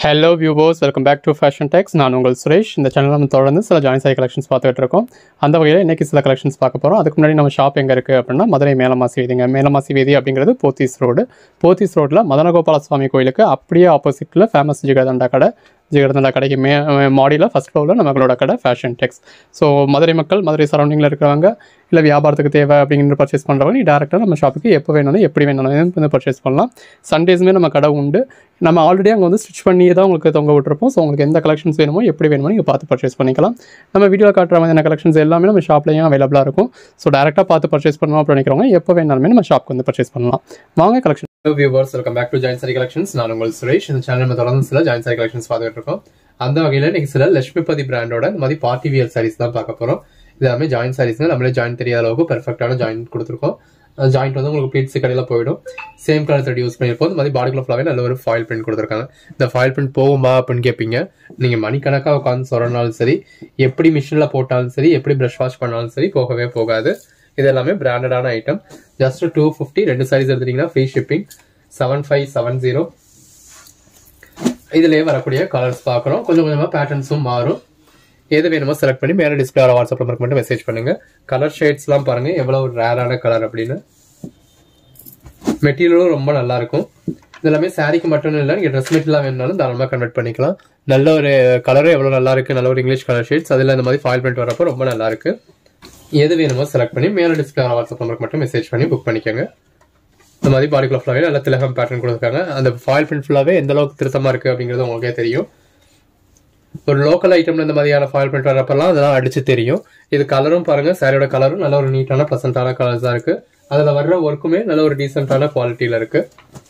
hello viewers welcome back to fashion tex நான் உங்கள் சுரேஷ் இந்த சேனல் நம்ம தொடர்ந்து சில ஜாயின் சாய் கலெக்ஷன்ஸ் பார்த்துட்டு இருக்கோம் அந்த வகையில் இன்றைக்கி சில கலெக்ஷன்ஸ் பார்க்க போகிறோம் அதுக்கு முன்னாடி நம்ம ஷாப் எங்கே இருக்குது அப்படின்னா மதுரை மேலமாசி வீதிங்க மேலமாசி வீதி அப்படிங்கிறது போத்தீஸ் ரோடு போத்தீஸ் ரோட்டில் மதனகோபால சுவாமி கோயிலுக்கு அப்படியே ஆப்போசிட்டில் ஃபேமஸ் ஜிகர்தண்டா கடை ஜிகர்தண்டா கடைக்கு மே மாடியில் ஃபஸ்ட் ஃப்ளோரில் நம்மளோட கடை ஃபேஷன் டெக்ஸ் ஸோ மதுரை மக்கள் மதுரை சரௌண்டிங்கில் இருக்கிறவங்க இல்லை வியாபாரத்துக்கு தேவை அப்படிங்கிற பர்ச்சேஸ் பண்ணுறவங்க நீ டேரெக்டாக நம்ம ஷாப்புக்கு எப்போ வேணாலும் எப்படி வேணாலும் வந்து பர்ச்சேஸ் பண்ணலாம் சண்டேஸுமே நம்ம கடை உண்டு நம்ம ஆல்ரெடி அங்கே வந்து ஸ்டிச் பண்ணி தான் உங்களுக்கு தொங்க விட்டுருப்போம் ஸோ உங்களுக்கு எந்த கலெக்ஷன்ஸ் வேணுமோ எப்படி வேணுமோ நீங்கள் பார்த்து பர்ச்சேஸ் பண்ணிக்கலாம் நம்ம வீடியோவில் காட்டுற மாதிரியான கலெக்ஷன்ஸ் எல்லாமே நம்ம ஷாப்லேயும் அவைலபிளாக இருக்கும் ஸோ டேரெக்டாக பார்த்து பர்ச்சேஸ் பண்ணணும் அப்படின்னு நினைக்கிறவங்க எப்போ வேணாலுமே நம்ம ஷாப்க்கு வந்து பர்ச்சேஸ் பண்ணலாம் வாங்க collection viewers welcome back to join sari collections நான் உங்கள் சுரேஷ் இந்த சேனல் நம்ம தொடர்ந்து சில ஜாயின் சாரி கலெக்ஷன்ஸ் பார்த்துட்டு இருக்கோம் அந்த வகையில் இன்னைக்கு சில லட்சுமிபதி பிராண்டோட இந்த மாதிரி பார்ட்டி வியர் சாரீஸ் தான் பார்க்க போகிறோம் இது எல்லாமே ஜாயின் சாரீஸ் நம்மளே ஜாயின் தெரியாத அளவுக்கு பெர்ஃபெக்டான ஜாயின் கொடுத்துருக்கோம் ஜாயிண்ட் வந்து உங்களுக்கு ப்ளீட்ஸ் கடையில் போயிடும் சேம் கலர் த்ரெட் யூஸ் பண்ணியிருப்போம் இந்த மாதிரி பாடிக்குள்ள ஃபுல்லாகவே நல்ல ஒரு ஃபாயில் பிரிண்ட் கொடுத்துருக்காங்க இந்த ஃபாயில் பிரிண்ட் போகுமா அப்படின்னு கேட்பீங்க நீங்கள் மணிக்கணக்காக உட்காந்து சொல்றனாலும் சரி எப்படி மிஷினில் போட்டாலும் சரி எப்படி ப்ரஷ் வாஷ் பண்ணாலும் சரி போகவே போகாது இது எல்லாமே பிராண்டடான ஐட்டம் ஜஸ்ட் டூ ஃபிஃப்டி ரெண்டு சாரீஸ் எடுத்தீங்கன்னா free shipping seven five seven zero இதுலயே வரக்கூடிய கலர்ஸ் பார்க்குறோம் கொஞ்சம் கொஞ்சமாக பேட்டர்ன்ஸும் மாறும் எது வேணுமோ செலக்ட் பண்ணி மேலே டிஸ்பிளே வாட்ஸ்அப் நம்பருக்கு மட்டும் மெசேஜ் பண்ணுங்க கலர் ஷேட்ஸ்லாம் பாருங்க எவ்வளவு ரேரான கலர் அப்படின்னு மெட்டீரியலும் ரொம்ப நல்லா இருக்கும் இதெல்லாமே சாரிக்கு மட்டும் இல்லை நீங்கள் ட்ரெஸ் மெட்டீரியலாக வேணுனாலும் தாராளமாக கன்வெர்ட் பண்ணிக்கலாம் நல்ல ஒரு கலரும் எவ்வளோ நல்லா இருக்கு நல்ல ஒரு இங்கிலீஷ் கலர் ஷேட்ஸ் அதில் இந்த மாதிரி ஃபாயில் பிரிண்ட் வரப்போ ரொம்ப நல்லா இருக்கு எது வேணுமோ செலக்ட் பண்ணி மேலே டிஸ்பிளே வாட்ஸ்அப் நம்பருக்கு மட்டும் மெசேஜ் பண்ணி புக் பண்ணிக்கோங்க இந்த மாதிரி பாடிக்குள்ள ஃபுல்லாகவே நல்ல திலகம் பேட்டர்ன் கொடுத்துருக்காங்க அந்த ஃபாயில் பிரிண்ட் ஃபுல்லாகவே எந்த அளவுக்கு திருத்தமாக இருக்குது அப்படிங்கிறது உங்களுக்கே தெரியும் ஒரு லோக்கல் ஐட்டம்ல இந்த மாதிரியான ஃபாயில் பிரிண்ட் வரப்பெல்லாம் அதெல்லாம் அடிச்சு தெரியும் இது கலரும் பாருங்க சாரியோட கலரும் நல்ல ஒரு நீட்டான ப்ளசண்டான கலர்ஸ் தான் இருக்கு அதுல வர்ற ஒர்க்குமே நல்ல ஒரு டீசென்டான குவாலிட்டியில இருக்கு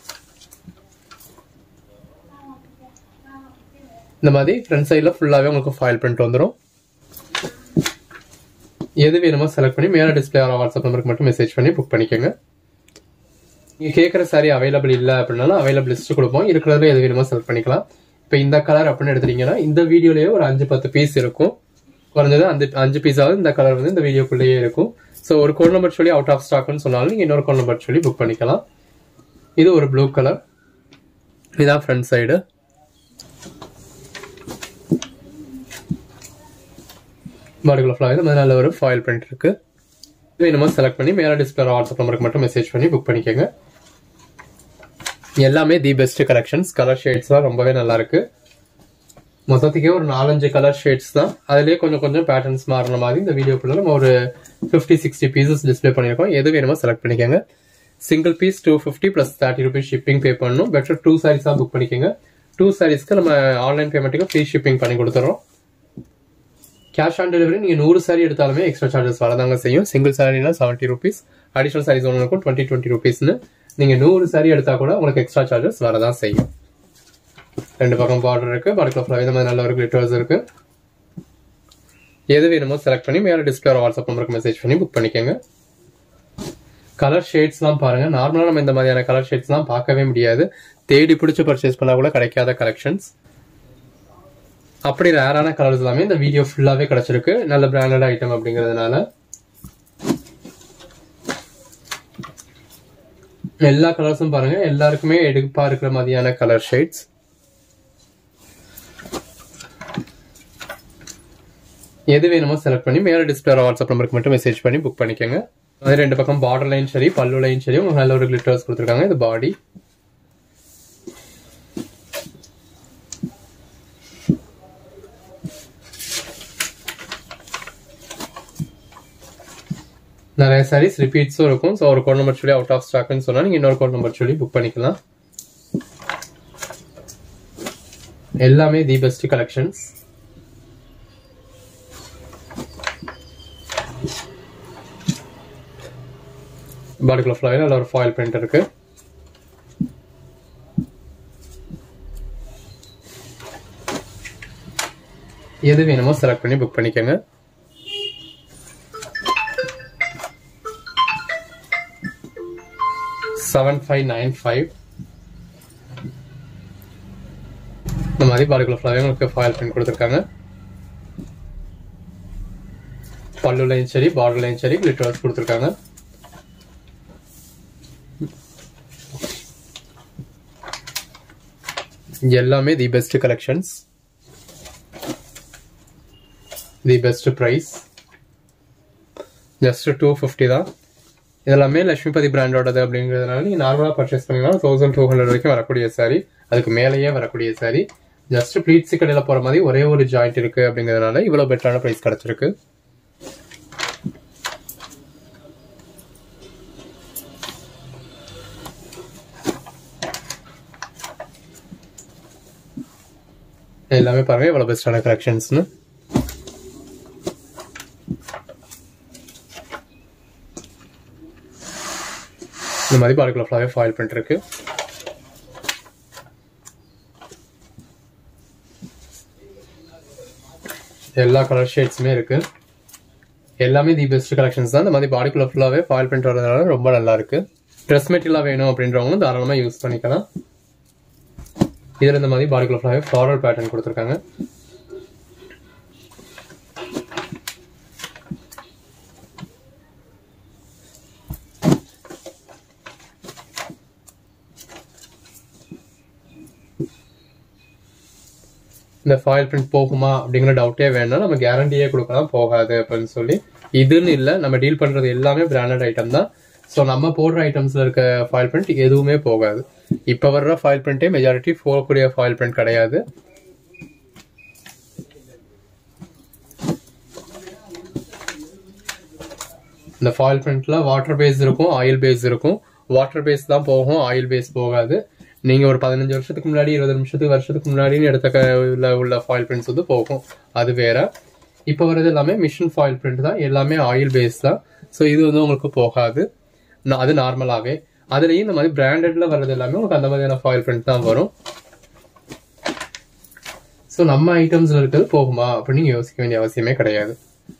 இந்த மாதிரி ஃப்ரண்ட் சைடில் ஃபுல்லாகவே உங்களுக்கு ஃபாயில் பிரிண்ட் வந்துடும் எது வேணுமோ செலக்ட் பண்ணி மேலே டிஸ்பிளே ஆகிற வாட்ஸ்அப் நம்பருக்கு மட்டும் மெசேஜ் பண்ணி புக் பண்ணிக்கோங்க நீங்கள் கேட்குற சாரி அவைலபிள் இல்லை அப்படின்னாலும் அவைலபிள் லிஸ்ட் கொடுப்போம் இருக்கிறதுல எது வேணுமோ செலக்ட் பண்ணிக்கலாம் இப்போ இந்த கலர் அப்படின்னு எடுத்துட்டீங்கன்னா இந்த வீடியோலயே ஒரு அஞ்சு பத்து பீஸ் இருக்கும் குறைஞ்சது அந்த அஞ்சு பீஸாவது இந்த கலர் வந்து இந்த வீடியோக்குள்ளேயே இருக்கும் ஸோ ஒரு கோட் நம்பர் சொல்லி அவுட் ஆஃப் ஸ்டாக்னு சொன்னாலும் நீங்கள் இன்னொரு கோட் நம்பர் சொல்லி புக் பண்ணிக்கலாம் இது ஒரு ப்ளூ கலர் இதுதான் ஃப்ரண்ட் சைடு பாடிக்குள்ள ஃபுல்லாக இந்த மாதிரி நல்ல ஒரு ஃபாயில் பிரிண்ட் இருக்கு வேணுமோ செலக்ட் பண்ணி மேலே டிஸ்பிளே வாட்ஸ்அப் நம்பருக்கு மட்டும் மெசேஜ் பண்ணி புக் பண்ணிக்கோங்க எல்லாமே தி பெஸ்ட் கலெக்ஷன்ஸ் கலர் ஷேட்ஸ்லாம் ரொம்பவே நல்லா இருக்கு மொத்தத்துக்கே ஒரு நாலஞ்சு கலர் ஷேட்ஸ் தான் அதுலேயே கொஞ்சம் கொஞ்சம் பேட்டர்ன்ஸ் மாறின மாதிரி இந்த வீடியோக்குள்ள நம்ம ஒரு ஃபிஃப்டி சிக்ஸ்டி பீசஸ் டிஸ்பிளே பண்ணியிருக்கோம் எது வேணுமோ செலக்ட் பண்ணிக்கோங்க single piece two fifty plus thirty rupees shipping pay பண்ணணும் பெட்டர் டூ சாரீஸாக புக் பண்ணிக்கோங்க டூ சாரீஸ்க்கு நம்ம ஆன்லைன் பேமெண்ட்டுக்கு ஃப்ரீ ஷிப்பிங் பண்ணி கொடுத்துறோம் கேஷ் ஆன் டெலிவரி நீங்கள் நூறு சாரி எடுத்தாலுமே எக்ஸ்ட்ரா சார்ஜஸ் வரதாங்க செய்யும் சிங்கிள் சாரினா செவன்ட்டி ருபீஸ் அடிஷனல் சாரீஸ் ஒன்று இருக்கும் டுவெண்ட்டி டுவெண்ட்டி ருபீஸ்னு நீங்கள் நூறு சாரி எடுத்தால் கூட உங்களுக்கு எக்ஸ்ட்ரா சார்ஜஸ் வரதான் செய்யும் ரெண்டு பக்கம் பார்டர் இருக்கு பார்டர் ஃபுல்லாக இந்த மாதிரி நல்ல ஒரு கிளிட்டர்ஸ் இருக்கு எது வேணுமோ செலக்ட் பண்ணி மேலே டிஸ்பிளே வாட்ஸ்அப் நம்பருக்கு மெசேஜ் பண்ணி புக் பண்ணிக்கோங்க கலர் ஷேட்ஸ்லாம் பாருங்க நார்மலாக நம்ம இந்த மாதிரியான கலர் ஷேட்ஸ்லாம் பார்க்கவே முடியாது தேடி பிடிச்சி பர்ச்சேஸ் பண்ணால் கூட கிடைக்காத கலெக்ஷன்ஸ் அப்படி ரேரான கலர்ஸ் எல்லாமே இந்த வீடியோ ஃபுல்லாவே கிடைச்சிருக்கு நல்ல பிராண்டட் ஐட்டம் அப்படிங்கிறதுனால எல்லா கலர்ஸும் பாருங்க எல்லாருக்குமே எடுப்பா இருக்கிற மாதிரியான கலர் ஷேட்ஸ் எது வேணுமோ செலக்ட் பண்ணி மேலே டிஸ்பிளே வாட்ஸ்அப் நம்பருக்கு மட்டும் மெசேஜ் பண்ணி புக் பண்ணிக்கோங்க அது ரெண்டு பக்கம் பார்டர் லைன் சரி பல்லு லைன் சரி உங்களுக்கு நல்ல ஒரு கிளிட்டர்ஸ் கொடுத்துருக்காங்க இது பாடி நிறைய சாரீஸ் ரிப்பீட்ஸும் இருக்கும் ஸோ ஒரு கோட் நம்பர் சொல்லி அவுட் ஆஃப் ஸ்டாக்னு சொன்னால் நீங்கள் இன்னொரு கோட் நம்பர் சொல்லி புக் பண்ணிக்கலாம் எல்லாமே தி பெஸ்ட் கலெக்ஷன்ஸ் பாடிக்குள்ள ஃபுல்லாகவே நல்ல ஒரு ஃபாயில் பிரிண்ட் இருக்கு எது வேணுமோ செலக்ட் பண்ணி புக் பண்ணிக்கோங்க செவன் ஃபைவ் நைன் ஃபைவ் இந்த மாதிரி பாடிக்குள்ள ஃபுல்லாகவே உங்களுக்கு ஃபாயில் பிரிண்ட் கொடுத்துருக்காங்க பல்லு லைன் சரி பார்டர் லைன் சரி கிளிட்டர்ஸ் கொடுத்துருக்காங்க இங்க எல்லாமே the best collections the best price just two fifty தான் இதெல்லாமே லட்சுமிபதி பிராண்டோடது அப்படிங்கிறதுனால நீங்கள் நார்மலாக பர்ச்சேஸ் பண்ணீங்கன்னா தௌசண்ட் டூ ஹண்ட்ரட் வரைக்கும் வரக்கூடிய சாரி அதுக்கு மேலேயே வரக்கூடிய சாரி ஜஸ்ட் ப்ளீட்ஸு கடையில் போகிற மாதிரி ஒரே ஒரு ஜாயிண்ட் இருக்குது அப்படிங்கிறதுனால இவ்வளோ பெட்டரான ப்ரைஸ் கிடச்சிருக்கு எல்லாமே பாருங்க இவ்வளோ பெஸ்ட்டான கலெக்ஷன்ஸ்னு இந்த மாதிரி பாலிகுலர் ஃபுல்லாகவே ஃபாயில் பண்ணிருக்கு எல்லா கலர் ஷேட்ஸுமே இருக்கு எல்லாமே தி பெஸ்ட் கலெக்ஷன்ஸ் தான் இந்த மாதிரி பாடிக்குள்ள ஃபுல்லாகவே ஃபாயில் பண்ணிட்டு வரதுனால ரொம்ப நல்லா இருக்கு ட்ரெஸ் மெட்டீரியலாக வேணும் அப்படின்றவங்களும் தாராளமாக யூஸ் பண்ணிக்கலாம் இதில் இந்த மாதிரி பாடிக்குள்ள ஃபுல்லாகவே ஃப்ளாரல் பேட்டர்ன் கொடுத்துருக்காங்க இந்த ஃபாயில் பிரிண்ட் போகுமா அப்படிங்கிற டவுட்டே வேணாம் நம்ம கேரண்டியே கொடுக்கலாம் போகாது அப்படின்னு சொல்லி இதுன்னு இல்லை நம்ம டீல் பண்றது எல்லாமே பிராண்டட் ஐட்டம் தான் ஸோ நம்ம போடுற ஐட்டம்ஸ்ல இருக்க ஃபாயில் பிரிண்ட் எதுவுமே போகாது இப்போ வர்ற ஃபாயில் பிரிண்டே மெஜாரிட்டி போகக்கூடிய ஃபாயில் பிரிண்ட் கிடையாது இந்த ஃபாயில் பிரிண்ட்ல வாட்டர் பேஸ் இருக்கும் ஆயில் பேஸ் இருக்கும் வாட்டர் பேஸ் தான் போகும் ஆயில் பேஸ் போகாது நீங்க ஒரு பதினஞ்சு வருஷத்துக்கு முன்னாடி இருபது நிமிஷத்துக்கு வருஷத்துக்கு முன்னாடி எடுத்த க- உள்ள உள்ள ஃபாயில் பிரிண்ட்ஸ் வந்து போகும் அது வேற இப்போ வர்றது எல்லாமே மிஷின் ஃபாயில் பிரிண்ட் தான் எல்லாமே ஆயில் பேஸ் தான் ஸோ இது வந்து உங்களுக்கு போகாது நா- அது நார்மலாகவே அதுலேயும் இந்த மாதிரி பிராண்டட்ல வர்றது எல்லாமே உங்களுக்கு அந்த மாதிரியான ஃபாயில் பிரிண்ட் தான் வரும் ஸோ நம்ம ஐட்டம்ஸ்ல இருக்கிறது போகுமா அப்படின்னு நீங்க யோசிக்க வேண்டிய அவசியமே கிடையாது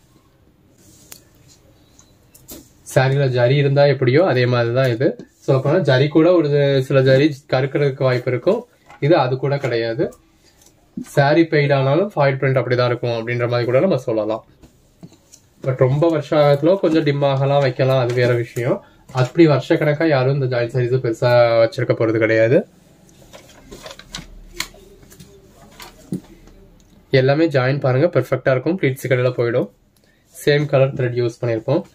சாரியில ஜரி இருந்தா எப்படியோ அதே மாதிரி தான் இது சொல்ல போனா ஜரி கூட ஒரு சில ஜரி கருக்கிறதுக்கு வாய்ப்பு இருக்கும் இது அது கூட கிடையாது சாரி பெய்ட் ஆனாலும் ஃபாயில் பிரிண்ட் அப்படிதான் இருக்கும் அப்படின்ற மாதிரி கூட நம்ம சொல்லலாம் பட் ரொம்ப வருஷத்துல கொஞ்சம் டிம் ஆகலாம் வைக்கலாம் அது வேற விஷயம் அப்படி வருஷக்கணக்கா யாரும் இந்த ஜாயின் சாரீஸ் பெருசா வச்சிருக்க போறது கிடையாது எல்லாமே ஜாயின் பாருங்க பெர்ஃபெக்டா இருக்கும் ப்ளீட்ஸ் கடையில் போயிடும் சேம் கலர் த்ரெட் யூஸ் பண்ணியிருப்போம்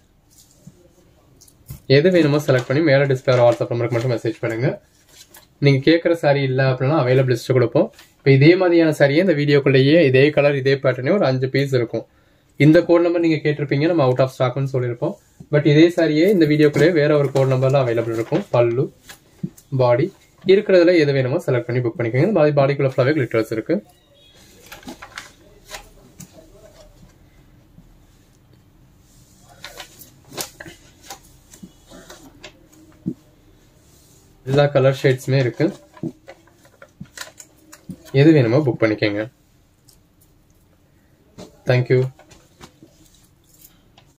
எது வேணுமோ செலக்ட் பண்ணி மேலே டிஸ்பிளே வாட்ஸ்அப் நம்பருக்கு மட்டும் மெசேஜ் பண்ணுங்க நீங்க கேட்குற சாரி இல்லை அப்படின்னா அவைலபிள் லிஸ்ட் கொடுப்போம் இப்போ இதே மாதிரியான சாரியே இந்த வீடியோக்குள்ளேயே இதே கலர் இதே பேட்டர்னே ஒரு அஞ்சு பீஸ் இருக்கும் இந்த கோட் நம்பர் நீங்க கேட்டிருப்பீங்க நம்ம அவுட் ஆஃப் ஸ்டாக்னு சொல்லியிருப்போம் பட் இதே சாரியே இந்த வீடியோக்குள்ளேயே வேற ஒரு கோட் நம்பர்ல அவைலபிள் இருக்கும் பல்லு பாடி இருக்கிறதுல எது வேணுமோ செலக்ட் பண்ணி புக் பண்ணிக்கோங்க இந்த மாதிரி பாடிக்குள்ள ஃபுல்லாவே கிளிட்டர்ஸ் இருக்கு எல்லா கலர் ஷேட்ஸுமே இருக்கு எது வேணுமோ புக் பண்ணிக்கோங்க தேங்க்யூ